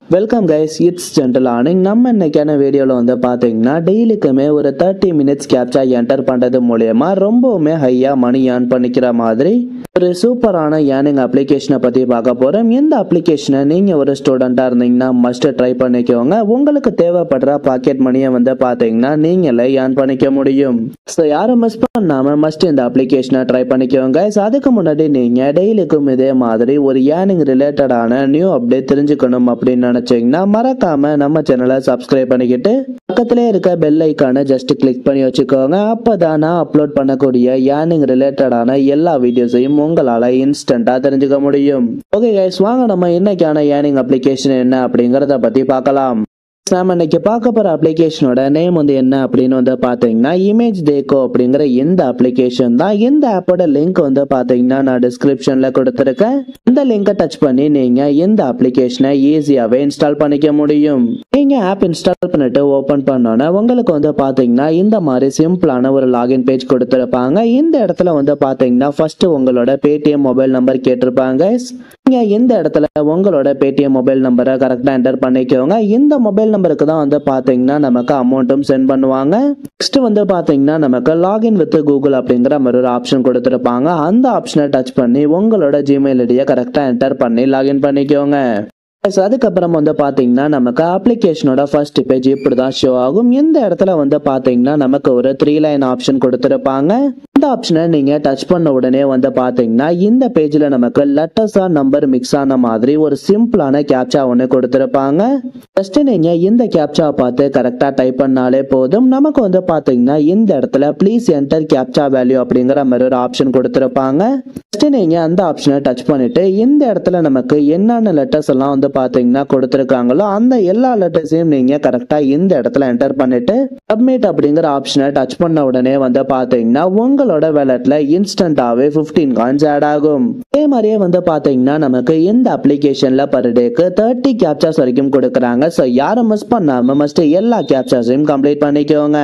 Welcome guys it's gentle ஆனிங் நம்ம இன்னைக்கான வீடியோவில் வந்து பார்த்தீங்கன்னா டெய்லிக்குமே ஒரு தேர்ட்டி மினிட்ஸ் கேப்சா என்டர் பண்ணுறது மூலயமா ரொம்பவுமே ஹையாக மணி ஏர்ன் பண்ணிக்கிற மாதிரி ஒரு சூப்பரான ஏர்னிங் அப்ளிகேஷனை பற்றி பார்க்க போகிறோம் இந்த அப்ளிகேஷனை நீங்கள் ஒரு ஸ்டூடெண்ட்டாக இருந்தீங்கன்னா மஸ்ட் ட்ரை பண்ணிக்கோங்க உங்களுக்கு தேவைப்படுற பாக்கெட் மணியை வந்து பார்த்தீங்கன்னா நீங்களே ஏர்ன் பண்ணிக்க முடியும் ஸோ யாரும் மிஸ் பண்ணாமல் மஸ்ட் இந்த அப்ளிகேஷனை ட்ரை பண்ணிக்கோங்க guys. அதுக்கு முன்னாடி நீங்கள் டெய்லிக்கும் இதே மாதிரி ஒரு ஏர்னிங் ரிலேட்டடான நியூ அப்டேட் தெரிஞ்சுக்கணும் அப்படின்னு நினைச்சீங்கன்னா மறக்காம நம்ம சேனலை சப்ஸ்கிரைப் பண்ணிக்கிட்டு பக்கத்திலே இருக்க பெல் ஐக்கானை ஜஸ்ட் கிளிக் பண்ணி வச்சுக்கோங்க அப்பதான் நான் அப்லோட் பண்ணக்கூடிய ஏர்னிங் ரிலேட்டடான எல்லா வீடியோஸையும் உங்களால இன்ஸ்டன்டா தெரிஞ்சுக்க முடியும் ஓகே கைஸ் வாங்க நம்ம இன்னைக்கான ஏர்னிங் அப்ளிகேஷன் என்ன அப்படிங்கறத பத்தி பார்க்கலாம் நாம இன்னைக்கு பார்க்க போற அப்ளிகேஷனோட நேம் வந்து என்ன அப்படின்னு வந்து பாத்தீங்கன்னா இமேஜ் தேக்கோ அப்படிங்கிற இந்த அப்ளிகேஷன் தான் இந்த ஆப்போட லிங்க் வந்து பாத்தீங்கன்னா நான் டிஸ்கிரிப்ஷன்ல கொடுத்துருக்கேன் இந்த லிங்கை டச் பண்ணி நீங்க இந்த அப்ளிகேஷனை ஈஸியாவே இன்ஸ்டால் பண்ணிக்க முடியும் நீங்க ஆப் இன்ஸ்டால் பண்ணிட்டு ஓபன் பண்ணோன்னே உங்களுக்கு வந்து பாத்தீங்கன்னா இந்த மாதிரி சிம்பிளான ஒரு லாகின் பேஜ் கொடுத்துருப்பாங்க இந்த இடத்துல வந்து பாத்தீங்கன்னா ஃபர்ஸ்ட் உங்களோட பேடிஎம் மொபைல் நம்பர் கேட்டிருப்பாங்க நீங்க இந்த இடத்துல உங்களோட பேடிஎம் மொபைல் நம்பரை கரெக்டா என்டர் பண்ணிக்கோங்க இந்த மொபைல் நம்பருக்கு தான் வந்து பாத்தீங்கன்னா நமக்கு அமௌண்ட்டும் சென்ட் பண்ணுவாங்க நெக்ஸ்ட் வந்து பாத்தீங்கன்னா நமக்கு லாகின் வித் கூகுள் அப்படிங்கிற மாதிரி ஒரு ஆப்ஷன் கொடுத்துருப்பாங்க அந்த ஆப்ஷனை டச் பண்ணி உங்களோட ஜிமெயில் ஐடியை கரெக்டா என்டர் பண்ணி லாகின் பண்ணிக்கோங்க Yes, அதுக்கப்புறம் வந்து பாத்தீங்கன்னா நமக்கு அப்ளிகேஷனோட ஃபர்ஸ்ட் பேஜ் இப்படி தான் ஷோ ஆகும் இந்த இடத்துல வந்து பாத்தீங்கன்னா நமக்கு ஒரு த்ரீ லைன் ஆப்ஷன் கொடுத்துருப்பாங்க இந்த ஆப்ஷனை நீங்க டச் பண்ண உடனே வந்து பாத்தீங்கன்னா இந்த பேஜ்ல நமக்கு லெட்டர்ஸா நம்பர் மிக்ஸ் ஆன மாதிரி ஒரு சிம்பிளான கேப்சா ஒன்று கொடுத்துருப்பாங்க ஜஸ்ட் நீங்க இந்த கேப்சா பார்த்து கரெக்டா டைப் பண்ணாலே போதும் நமக்கு வந்து பாத்தீங்கன்னா இந்த இடத்துல ப்ளீஸ் என்டர் கேப்சா வேல்யூ அப்படிங்கிற மாதிரி ஒரு ஆப்ஷன் கொடுத்துருப்பாங்க ஜஸ்ட் நீங்க அந்த ஆப்ஷனை டச் பண்ணிட்டு இந்த இடத்துல நமக்கு என்னென்ன லெட்டர்ஸ் எல்லாம் வந்து பாத்தீங்கன்னா கொடுத்துருக்காங்களோ அந்த எல்லா லெட்டர்ஸையும் நீங்க கரெக்டா இந்த இடத்துல என்டர் பண்ணிட்டு சப்மிட் அப்படிங்கிற ஆப்ஷனை டச் பண்ண உடனே வந்து பாத்தீங்கன்னா உங்களோட வேலட்ல இன்ஸ்டன்டாவே 15 காயின்ஸ் ஆட் ஆகும் அதே மாதிரியே வந்து பாத்தீங்கன்னா நமக்கு இந்த அப்ளிகேஷன்ல பர் டேக்கு தேர்ட்டி கேப்சாஸ் வரைக்கும் கொடுக்குறாங்க ஸோ யாரும் மிஸ் பண்ணாம மஸ்ட் எல்லா கேப்சாஸையும் கம்ப்ளீட் பண்ணிக்கோங்க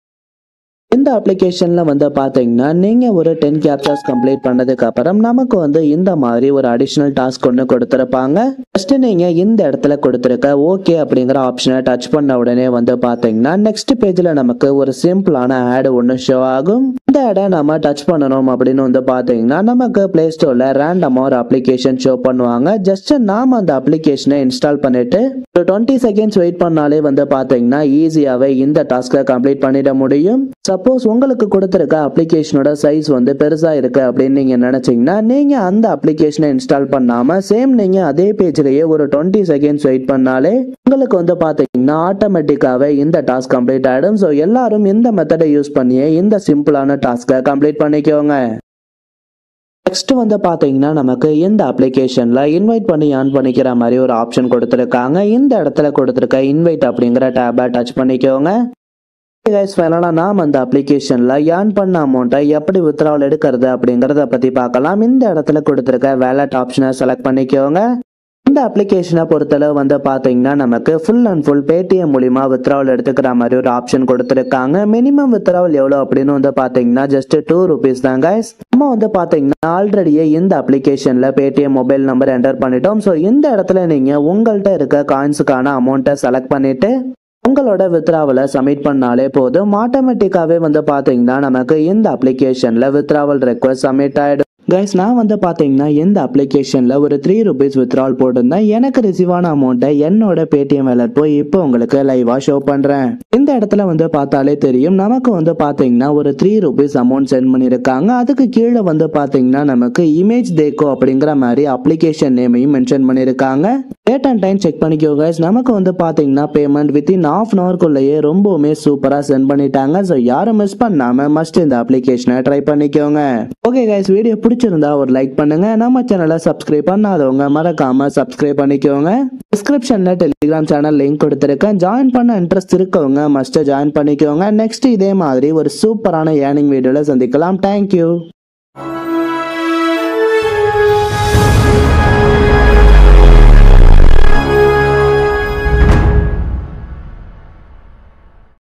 இந்த அப்ளிகேஷன்ல வந்து பாத்தீங்கன்னா நீங்க ஒரு டென் கேப்சாஸ் கம்ப்ளீட் பண்ணதுக்கு அப்புறம் நமக்கு வந்து இந்த மாதிரி ஒரு அடிஷனல் டாஸ்க் ஒன்று கொடுத்துருப்பாங்க ஃபர்ஸ்ட் நீங்க இந்த இடத்துல கொடுத்துருக்க ஓகே அப்படிங்கிற ஆப்ஷனை டச் பண்ண உடனே வந்து பாத்தீங்கன்னா நெக்ஸ்ட் பேஜ்ல நமக்கு ஒரு சிம்பிளான ஆட் ஒன்று ஷோ ஆகும் இந்த ஆடை நம்ம டச் பண்ணணும் அப்படின்னு வந்து பாத்தீங்கன்னா நமக்கு பிளே ஸ்டோர்ல ரேண்டமா ஒரு அப்ளிகேஷன் ஷோ பண்ணுவாங்க ஜஸ்ட் நாம அந்த அப்ளிகேஷனை இன்ஸ்டால் பண்ணிட்டு ஒரு டுவெண்ட்டி செகண்ட்ஸ் வெயிட் பண்ணாலே வந்து பாத்தீங்கன்னா ஈஸியாவே இந்த டாஸ்க்கை கம்ப்ளீட் பண்ணிட முடியும் சப்போஸ் உங்களுக்கு கொடுத்துருக்க அப்ளிகேஷனோட சைஸ் வந்து பெருசா இருக்கு அப்படின்னு நீங்க நினைச்சீங்கன்னா நீங்க அந்த அப்ளிகேஷனை இன்ஸ்டால் பண்ணாம சேம் நீங்க அதே பேஜ்லயே ஒரு டுவெண்ட்டி செகண்ட்ஸ் வெயிட் பண்ணாலே உங்களுக்கு வந்து பாத்தீங்கன்னா ஆட்டோமேட்டிக்காவே இந்த டாஸ்க் கம்ப்ளீட் ஆயிடும் ஸோ எல்லாரும் இந்த மெத்தடை யூஸ் பண்ணியே இந்த சிம்பிளான டாஸ்க்கை கம்ப்ளீட் பண்ணிக்கோங்க நெக்ஸ்ட் வந்து பாத்தீங்கன்னா நமக்கு இந்த அப்ளிகேஷன்ல இன்வைட் பண்ணி ஆன் பண்ணிக்கிற மாதிரி ஒரு ஆப்ஷன் கொடுத்துருக்காங்க இந்த இடத்துல கொடுத்துருக்க இன்வைட் அப்படிங்கிற டேபை டச் பண்ணிக்கோங்க கைஸ் ஃபைனலாக நாம் அந்த அப்ளிகேஷனில் ஏர்ன் பண்ண அமௌண்ட்டை எப்படி வித்ராவல் எடுக்கிறது அப்படிங்கிறத பற்றி பார்க்கலாம் இந்த இடத்துல கொடுத்துருக்க வேலட் ஆப்ஷனை செலக்ட் பண்ணிக்கோங்க இந்த அப்ளிகேஷனை பொறுத்தளவு வந்து பார்த்தீங்கன்னா நமக்கு ஃபுல் அண்ட் ஃபுல் பேடிஎம் மூலிமா வித்ராவல் எடுத்துக்கிற மாதிரி ஒரு ஆப்ஷன் கொடுத்துருக்காங்க மினிமம் வித்ராவல் எவ்வளோ அப்படின்னு வந்து பார்த்தீங்கன்னா ஜஸ்ட் டூ ருபீஸ் தான் கைஸ் நம்ம வந்து பார்த்தீங்கன்னா ஆல்ரெடியே இந்த அப்ளிகேஷனில் பேடிஎம் மொபைல் நம்பர் என்டர் பண்ணிட்டோம் ஸோ இந்த இடத்துல நீங்கள் உங்கள்கிட்ட இருக்க காயின்ஸுக்கான அமௌண்ட்டை செலக்ட் பண்ணிட்டு உங்களோட வித்ராவலை சப்மிட் பண்ணாலே போதும் ஆட்டோமேட்டிக்காவே வந்து பாத்தீங்கன்னா நமக்கு இந்த அப்ளிகேஷன்ல வித்ராவல் ரெக்வஸ்ட் சப்மிட் ஆயிடும் கைஸ் நான் வந்து பாத்தீங்கன்னா இந்த அப்ளிகேஷன்ல ஒரு த்ரீ ருபீஸ் வித்ராவல் போட்டிருந்தேன் எனக்கு ரிசீவ் ஆன அமௌண்ட்டை என்னோட பேடிஎம் வேலட் போய் இப்போ உங்களுக்கு லைவா ஷோ பண்றேன் இந்த இடத்துல வந்து பார்த்தாலே தெரியும் நமக்கு வந்து பாத்தீங்கன்னா ஒரு த்ரீ ருபீஸ் அமௌண்ட் சென்ட் பண்ணியிருக்காங்க அதுக்கு கீழே வந்து பாத்தீங்கன்னா நமக்கு இமேஜ் தேக்கோ அப்படிங்கிற மாதிரி அப்ளிகேஷன் நேமையும் மென்ஷன் பண்ணியிருக்காங்க டேட் அண்ட் டைம் செக் பண்ணிக்கோ கைஸ் நமக்கு வந்து பாத்தீங்கன்னா பேமெண்ட் வித்தின் ஆஃப் அன் ஹவர்க்குள்ளேயே ரொம்பவுமே சூப்பரா சென்ட் பண்ணிட்டாங்க ஸோ யாரும் மிஸ் பண்ணாம மஸ்ட் இந்த அப்ளிகேஷனை ட்ரை பண்ணிக்கோங்க ஓகே கைஸ் வீடியோ பிடிச்சிருந்தா ஒரு லைக் பண்ணுங்க நம்ம சேனலை சப்ஸ்கிரைப் பண்ணாதவங்க மறக்காம சப்ஸ்கிரைப் பண்ணிக்கோங்க டிஸ்கிரிப்ஷன்ல டெலிகிராம் சேனல் லிங்க் கொடுத்துருக்கேன் ஜாயின் பண்ண இன்ட்ரெஸ்ட் இருக்கவங்க மஸ்ட் ஜாயின் பண்ணிக்கோங்க நெக்ஸ்ட் இதே மாதிரி ஒரு சூப்பரான ஏர்னிங் வீடியோல சந்திக்கலாம் தேங்க்யூ